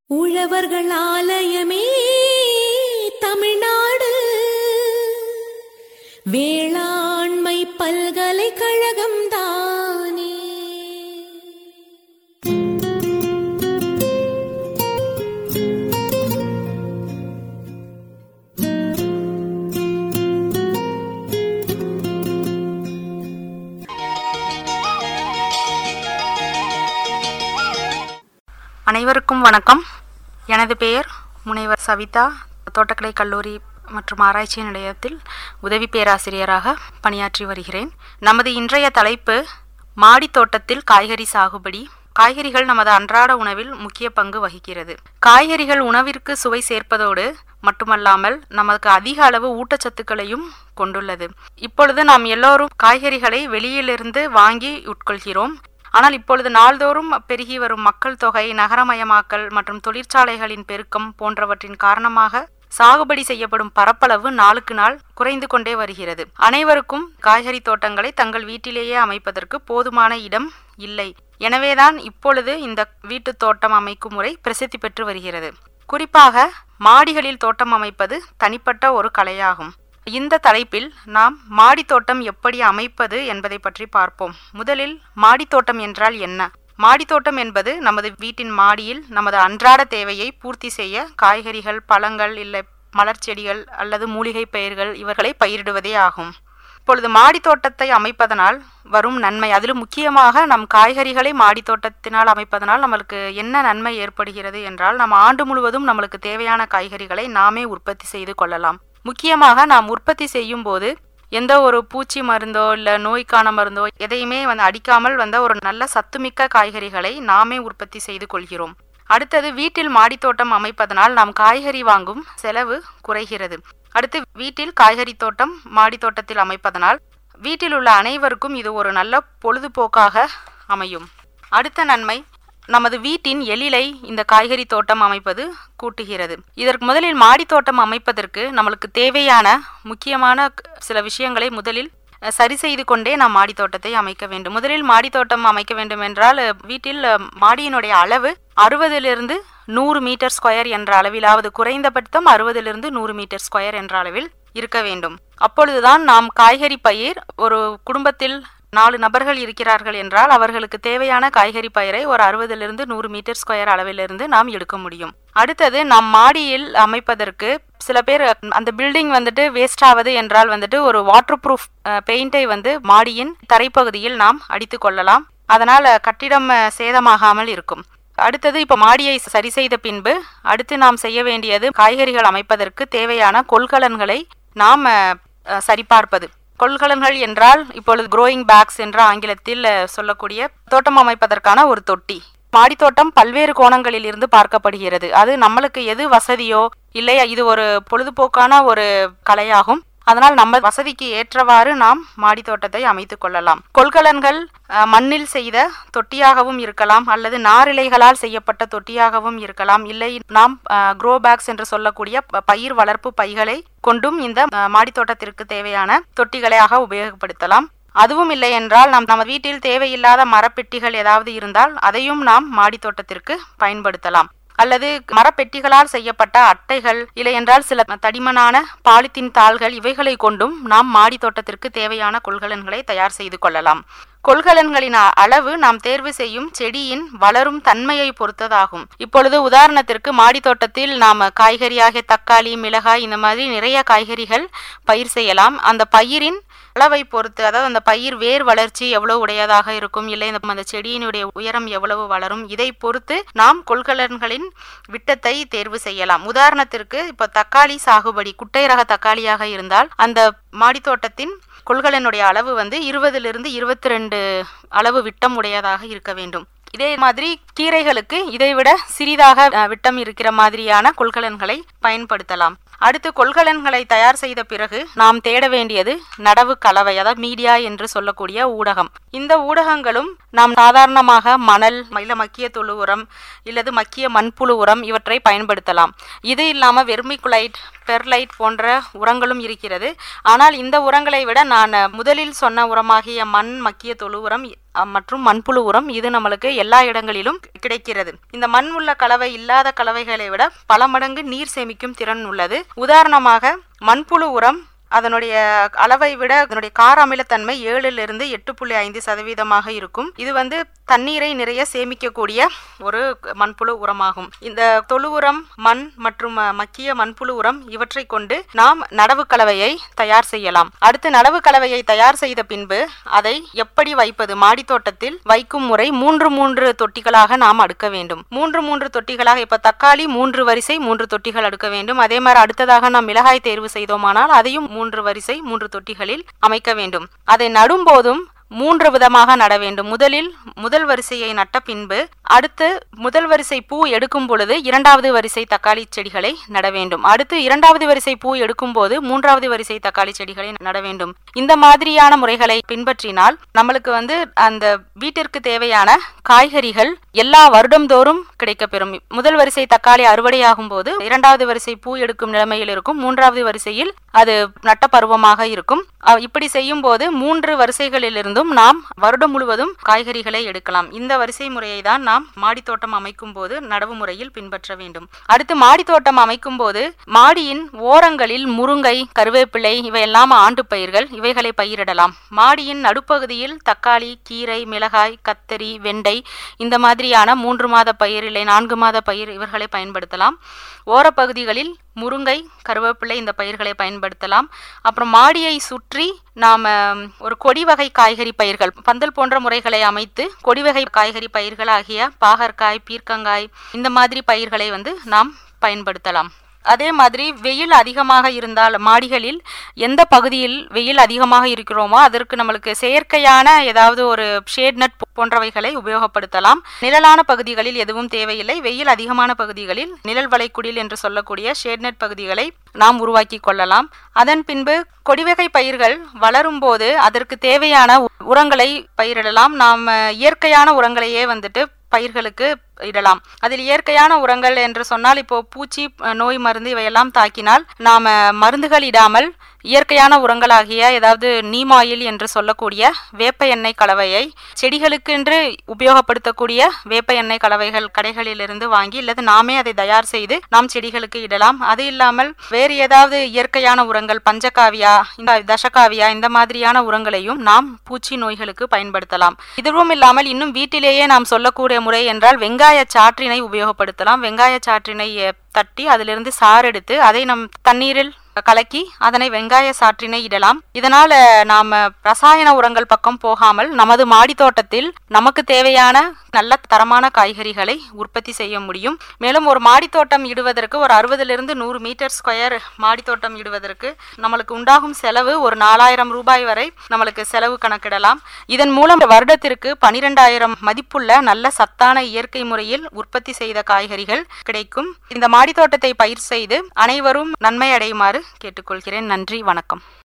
உழவர்கள் ஆலயமே தமிழ்நாடு வேளாண்மை பல்கலைக்கழகம் தானே அனைவருக்கும் வணக்கம் எனது பெயர் முனைவர் சவிதா தோட்டக்கலை கல்லூரி மற்றும் ஆராய்ச்சி நிலையத்தில் உதவி பேராசிரியராக பணியாற்றி வருகிறேன் நமது இன்றைய தலைப்பு மாடித் தோட்டத்தில் காய்கறி சாகுபடி காய்கறிகள் நமது அன்றாட உணவில் முக்கிய பங்கு வகிக்கிறது காய்கறிகள் உணவிற்கு சுவை சேர்ப்பதோடு மட்டுமல்லாமல் நமக்கு அதிக அளவு ஊட்டச்சத்துக்களையும் கொண்டுள்ளது இப்பொழுது நாம் எல்லோரும் காய்கறிகளை வெளியிலிருந்து வாங்கி உட்கொள்கிறோம் ஆனால் இப்பொழுது நாள்தோறும் பெருகி வரும் மக்கள் தொகை நகரமயமாக்கல் மற்றும் தொழிற்சாலைகளின் பெருக்கம் போன்றவற்றின் காரணமாக சாகுபடி செய்யப்படும் பரப்பளவு நாளுக்கு நாள் குறைந்து கொண்டே வருகிறது அனைவருக்கும் காய்கறி தோட்டங்களை தங்கள் வீட்டிலேயே அமைப்பதற்கு போதுமான இடம் இல்லை எனவேதான் இப்பொழுது இந்த வீட்டு தோட்டம் அமைக்கும் முறை பிரசித்தி பெற்று வருகிறது குறிப்பாக மாடிகளில் தோட்டம் அமைப்பது தனிப்பட்ட ஒரு கலையாகும் இந்த தலைப்பில் நாம் மாடித் தோட்டம் எப்படி அமைப்பது என்பதை பற்றி பார்ப்போம் முதலில் மாடித் தோட்டம் என்றால் என்ன மாடித் தோட்டம் என்பது நமது வீட்டின் மாடியில் நமது அன்றாட தேவையை பூர்த்தி செய்ய காய்கறிகள் பழங்கள் இல்லை மலர் செடிகள் அல்லது மூலிகை பயிர்கள் இவர்களை பயிரிடுவதே ஆகும் இப்பொழுது மாடித் தோட்டத்தை அமைப்பதனால் வரும் நன்மை அதிலும் முக்கியமாக நம் காய்கறிகளை மாடித் தோட்டத்தினால் அமைப்பதனால் நம்மளுக்கு என்ன நன்மை ஏற்படுகிறது என்றால் நம்ம ஆண்டு முழுவதும் நம்மளுக்கு தேவையான காய்கறிகளை நாமே உற்பத்தி செய்து கொள்ளலாம் முக்கியமாக நாம் உற்பத்தி செய்யும் போது எந்த ஒரு பூச்சி மருந்தோ இல்லை நோய்க்கான மருந்தோ எதையுமே வந்து அடிக்காமல் வந்த ஒரு நல்ல சத்துமிக்க காய்கறிகளை நாமே உற்பத்தி செய்து கொள்கிறோம் அடுத்தது வீட்டில் மாடித்தோட்டம் அமைப்பதனால் நாம் காய்கறி வாங்கும் செலவு குறைகிறது அடுத்து வீட்டில் காய்கறி தோட்டம் மாடித்தோட்டத்தில் அமைப்பதனால் வீட்டில் உள்ள அனைவருக்கும் இது ஒரு நல்ல பொழுதுபோக்காக அமையும் அடுத்த நன்மை நமது வீட்டின் எழிலை இந்த காய்கறி தோட்டம் அமைப்பது கூட்டுகிறது இதற்கு முதலில் மாடித் தோட்டம் அமைப்பதற்கு நம்மளுக்கு தேவையான முக்கியமான க- சில விஷயங்களை முதலில் அஹ், சரி செய்து கொண்டே நாம் மாடித் தோட்டத்தை அமைக்க வேண்டும் முதலில் மாடித் தோட்டம் அமைக்க வேண்டும் என்றால் அஹ், வீட்டில் அஹ், மாடியினுடைய அளவு அறுபதிலிருந்து நூறு மீட்டர் ஸ்கொயர் என்ற அளவிலாவது குறைந்தபட்சம் அறுபதிலிருந்து நூறு மீட்டர் ஸ்கொயர் என்ற அளவில் இருக்க வேண்டும் அப்பொழுதுதான் நாம் காய்கறி பயிர் ஒரு குடும்பத்தில் நாலு நபர்கள் இருக்கிறார்கள் என்றால் அவர்களுக்கு தேவையான காய்கறி பயிரை ஒரு அறுபதிலிருந்து நூறு மீட்டர் ஸ்கொயர் அளவிலிருந்து நாம் எடுக்க முடியும் அடுத்தது நம் மாடியில் அமைப்பதற்கு சில பேர் அந்த பில்டிங் வந்துட்டு வேஸ்ட் ஆவது என்றால் வந்துட்டு ஒரு வாட்டர் ப்ரூஃப் பெயிண்டை வந்து மாடியின் தரைப்பகுதியில் நாம் அடித்து கொள்ளலாம் அதனால் கட்டிடம் அஹ், சேதமாகாமல் இருக்கும் அடுத்தது இப்போ மாடியை சரி செய்த பின்பு அடுத்து நாம் செய்ய வேண்டியது காய்கறிகள் அமைப்பதற்கு தேவையான கொள்கலன்களை நாம் அஹ், அஹ், சரிபார்ப்பது கொள்கலன்கள் என்றால் இப்பொழுது க்ரோயிங் பேக்ஸ் என்ற ஆங்கிலத்தில் அஹ், சொல்லக்கூடிய தோட்டம் அமைப்பதற்கான ஒரு தொட்டி மாடித்தோட்டம் பல்வேறு கோணங்களில் இருந்து பார்க்கப்படுகிறது அது நம்மளுக்கு எது வசதியோ இல்லை இது ஒரு பொழுதுபோக்கான ஒரு கலையாகும் அதனால் நம்ம வசதிக்கு ஏற்றவாறு நாம் மாடி தோட்டத்தை அமைத்துக் கொள்ளலாம் கொள்கலன்கள் அஹ், மண்ணில் செய்த தொட்டியாகவும் இருக்கலாம் அல்லது நாரிழைகளால் செய்யப்பட்ட தொட்டியாகவும் இருக்கலாம் இல்லை நாம் க்ரோ பேக்ஸ் என்று சொல்லக்கூடிய ப- பயிர் வளர்ப்பு பைகளை கொண்டும் இந்த அஹ், மாடித் தோட்டத்திற்கு தேவையான தொட்டிகளையாக உபயோகப்படுத்தலாம் அதுவும் இல்லை என்றால் நாம் நம்ம வீட்டில் தேவையில்லாத மரப்பெட்டிகள் ஏதாவது இருந்தால் அதையும் நாம் மாடித் தோட்டத்திற்கு பயன்படுத்தலாம் அல்லது மரப்பெட்டிகளால் செய்யப்பட்ட அட்டைகள் இல்லை என்றால் சில தடிமனான பாலித்தீன் தாள்கள் இவைகளை கொண்டும் நாம் மாடி தோட்டத்திற்கு தேவையான கொள்கலன்களை தயார் செய்து கொள்ளலாம் கொள்கலன்களின் அ- அளவு நாம் தேர்வு செய்யும் செடியின் வளரும் தன்மையை பொறுத்ததாகும் இப்பொழுது உதாரணத்திற்கு மாடி தோட்டத்தில் நாம் காய்கறியாக தக்காளி மிளகாய் இந்த மாதிரி நிறைய காய்கறிகள் பயிர் செய்யலாம் அந்த பயிரின் அளவை பொறுத்து அதாவது அந்த பயிர் வேர் வளர்ச்சி எவ்வளவு உடையதாக இருக்கும் இல்லை இந்த அந்த செடியினுடைய உயரம் எவ்வளவு வளரும் இதை பொறுத்து நாம் கொள்கலன்களின் விட்டத்தை தேர்வு செய்யலாம் உதாரணத்திற்கு இப்போ தக்காளி சாகுபடி குட்டை ரக தக்காளியாக இருந்தால் அந்த மாடித்தோட்டத்தின் கொள்கலனுடைய அளவு வந்து இருபதிலிருந்து இருபத்தி ரெண்டு அளவு விட்டம் உடையதாக இருக்க வேண்டும் இதே மாதிரி கீரைகளுக்கு இதைவிட சிறிதாக அஹ், விட்டம் இருக்கிற மாதிரியான கொள்கலன்களை பயன்படுத்தலாம் அடுத்து கொள்கலன்களை தயார் செய்த பிறகு நாம் தேட வேண்டியது நடவு கலவை அதாவது மீடியா என்று சொல்லக்கூடிய ஊடகம் இந்த ஊடகங்களும் நாம் சாதாரணமாக மணல் இல்ல மக்கிய தொழு உரம் இல்லது மக்கிய மண்புழு உரம் இவற்றை பயன்படுத்தலாம் இது இல்லாமல் வெர்மிகுலைட் பெர்லைட் போன்ற உரங்களும் இருக்கிறது ஆனால் இந்த உரங்களை விட நான் முதலில் சொன்ன உரமாகிய மண் மக்கிய தொழு உரம் அஹ், மற்றும் மண்புழு உரம் இது நம்மளுக்கு எல்லா இடங்களிலும் கிடைக்கிறது இந்த மண் உள்ள கலவை இல்லாத கலவைகளை விட பல மடங்கு நீர் சேமிக்கும் திறன் உள்ளது உதாரணமாக மண்புழு உரம் அதனுடைய அளவை விட அதனுடைய கார அமிலத்தன்மை ஏழிலிருந்து எட்டு புள்ளி ஐந்து சதவீதமாக இருக்கும் இது வந்து தண்ணீரை நிறைய சேமிக்கக்கூடிய ஒரு மண்புழு உரமாகும் இந்த தொழு உரம் மண் மற்றும் அஹ், மக்கிய மண்புழு உரம் இவற்றை கொண்டு நாம் நடவு கலவையை தயார் செய்யலாம் அடுத்து நடவு கலவையை தயார் செய்த பின்பு அதை எப்படி வைப்பது மாடி தோட்டத்தில் வைக்கும் முறை மூன்று மூன்று தொட்டிகளாக நாம் அடுக்க வேண்டும் மூன்று மூன்று தொட்டிகளாக இப்ப தக்காளி மூன்று வரிசை மூன்று தொட்டிகள் அடுக்க வேண்டும் அதே மாதிரி அடுத்ததாக நாம் மிளகாய் தேர்வு செய்தோமானால் அதையும் மூன்று வரிசை மூன்று தொட்டிகளில் அமைக்க வேண்டும் அதை நடும்போதும் மூன்று விதமாக நட வேண்டும் முதலில் முதல் வரிசையை நட்ட பின்பு அடுத்து முதல் வரிசை பூ எடுக்கும் பொழுது இரண்டாவது வரிசை தக்காளி செடிகளை நட வேண்டும் அடுத்து இரண்டாவது வரிசை பூ எடுக்கும் போது மூன்றாவது வரிசை தக்காளி செடிகளை நட வேண்டும் இந்த மாதிரியான முறைகளை பின்பற்றினால் நம்மளுக்கு வந்து அந்த வீட்டிற்கு தேவையான காய்கறிகள் எல்லா வருடம்தோறும் கிடைக்கப்பெறும் முதல் வரிசை தக்காளி அறுவடையாகும் போது இரண்டாவது வரிசை பூ எடுக்கும் நிலைமையில் இருக்கும் மூன்றாவது வரிசையில் அது நட்ட பருவமாக இருக்கும் அஹ் இப்படி செய்யும் போது மூன்று வரிசைகளிலிருந்தும் நாம் வருடம் முழுவதும் காய்கறிகளை எடுக்கலாம் இந்த வரிசை முறையை தான் நாம் மாடித்தோட்டம் அமைக்கும் போது நடவு முறையில் பின்பற்ற வேண்டும் அடுத்து மாடித்தோட்டம் அமைக்கும் போது மாடியின் ஓரங்களில் முருங்கை கருவேப்பிலை இவையெல்லாம் ஆண்டு பயிர்கள் இவைகளை பயிரிடலாம் மாடியின் நடுப்பகுதியில் தக்காளி கீரை மிளகாய் கத்தரி வெண்டை இந்த மாதிரியான மூன்று மாத பயிர் இல்லை நான்கு மாத பயிர் இவர்களை பயன்படுத்தலாம் ஓரப்பகுதிகளில் முருங்கை கருவேப்பிலை இந்த பயிர்களை பயன்படுத்தலாம் அப்புறம் மாடியை சுற்றி நாம் ஒரு கொடி வகை காய்கறி பயிர்கள் பந்தல் போன்ற முறைகளை அமைத்து கொடி வகை காய்கறி பயிர்களாகிய பாகற்காய் பீர்க்கங்காய் இந்த மாதிரி பயிர்களை வந்து நாம் பயன்படுத்தலாம் அதே மாதிரி வெயில் அதிகமாக இருந்தால் மாடிகளில் எந்த பகுதியில் வெயில் அதிகமாக இருக்கிறோமோ அதற்கு நம்மளுக்கு செயற்கையான ஏதாவது ஒரு ஷேட் நட் போன்றவைகளை உபயோகப்படுத்தலாம் நிழலான பகுதிகளில் எதுவும் தேவையில்லை வெயில் அதிகமான பகுதிகளில் நிழல் வளைக்குடில் என்று சொல்லக்கூடிய ஷேட் நெட் பகுதிகளை நாம் உருவாக்கி கொள்ளலாம் அதன் பின்பு கொடிவகை பயிர்கள் வளரும் போது அதற்கு தேவையான உ- உரங்களை பயிரிடலாம் நாம் அஹ், இயற்கையான உரங்களையே வந்துட்டு பயிர்களுக்கு இடலாம் அதில் இயற்கையான உரங்கள் என்று சொன்னால் இப்போ பூச்சி அஹ், நோய் மருந்து இவையெல்லாம் தாக்கினால் நாம மருந்துகள் இடாமல் இயற்கையான உரங்களாகிய ஏதாவது நீம் ஆயில் என்று சொல்லக்கூடிய வேப்ப எண்ணெய் கலவையை செடிகளுக்கென்று உபயோகப்படுத்தக்கூடிய வேப்ப எண்ணெய் கலவைகள் கடைகளிலிருந்து வாங்கி அல்லது நாமே அதை தயார் செய்து நாம் செடிகளுக்கு இடலாம் அது இல்லாமல் வேறு ஏதாவது இயற்கையான உரங்கள் பஞ்சகாவியா இந்த தசகாவியா இந்த மாதிரியான உரங்களையும் நாம் பூச்சி நோய்களுக்கு பயன்படுத்தலாம் இதுவும் இல்லாமல் இன்னும் வீட்டிலேயே நாம் சொல்லக்கூடிய முறை என்றால் வெங்காய சாற்றினை உபயோகப்படுத்தலாம் வெங்காய சாற்றினை அஹ், தட்டி அதிலிருந்து சாறு எடுத்து அதை நம் தண்ணீரில் கலக்கி அதனை வெங்காய சாற்றினை இடலாம் இதனால் நாம் ரசாயன உரங்கள் பக்கம் போகாமல் நமது மாடி தோட்டத்தில் நமக்கு தேவையான நல்ல தரமான காய்கறிகளை உற்பத்தி செய்ய முடியும் மேலும் ஒரு மாடித்தோட்டம் இடுவதற்கு ஒரு அறுபதிலிருந்து நூறு மீட்டர் ஸ்கொயர் மாடித்தோட்டம் இடுவதற்கு நம்மளுக்கு உண்டாகும் செலவு ஒரு நாலாயிரம் ரூபாய் வரை நம்மளுக்கு செலவு கணக்கிடலாம் இதன் மூலம் வருடத்திற்கு பனிரெண்டாயிரம் மதிப்புள்ள நல்ல சத்தான இயற்கை முறையில் உற்பத்தி செய்த காய்கறிகள் கிடைக்கும் இந்த மாடித்தோட்டத்தை பயிர் செய்து அனைவரும் நன்மை அடையுமாறு கேட்டுக்கொள்கிறேன் நன்றி வணக்கம்